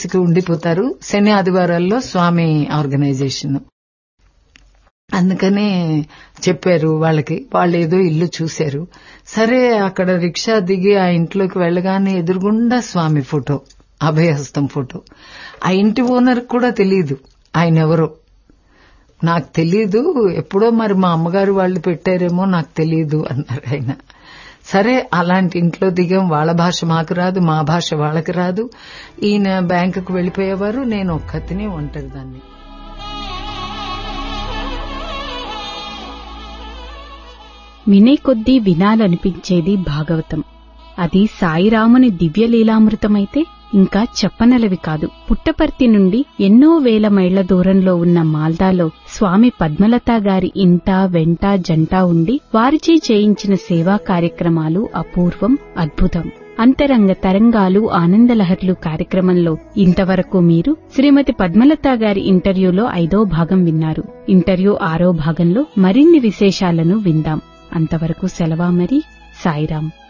వరుసకి ఉండిపోతారు శని ఆదివారాల్లో స్వామి ఆర్గనైజేషన్ అందుకనే చెప్పారు వాళ్ళకి వాళ్ళు ఏదో ఇల్లు చూశారు సరే అక్కడ రిక్షా దిగి ఆ ఇంట్లోకి వెళ్ళగానే ఎదురుగుండా స్వామి ఫోటో అభయహస్తం ఫోటో ఆ ఇంటి ఓనర్ కూడా తెలియదు ఆయన ఎవరో నాకు తెలీదు ఎప్పుడో మరి మా అమ్మగారు వాళ్ళు పెట్టారేమో నాకు తెలీదు అన్నారు ఆయన సరే అలాంటి ఇంట్లో దిగాం వాళ్ళ భాష మాకు రాదు మా భాష వాళ్ళకి రాదు ఈయన బ్యాంకుకు వెళ్ళిపోయేవారు నేను ఒక్కతిని ఒంటరి దాన్ని వినే కొద్దీ వినాలనిపించేది భాగవతం అది సాయిరాముని దివ్యలీలామృతమైతే ఇంకా చెప్పనలవి కాదు పుట్టపర్తి నుండి ఎన్నో వేల మైళ్ల దూరంలో ఉన్న మాల్దాలో స్వామి పద్మలతా గారి ఇంట వెంట జంట ఉండి వారిచే చేయించిన సేవా కార్యక్రమాలు అపూర్వం అద్భుతం అంతరంగ తరంగాలు ఆనందలహర్లు కార్యక్రమంలో ఇంతవరకు మీరు శ్రీమతి పద్మలతా గారి ఇంటర్వ్యూలో ఐదో భాగం విన్నారు ఇంటర్వ్యూ ఆరో భాగంలో మరిన్ని విశేషాలను విందాం అంతవరకు సెలవా మరి సాయిరాం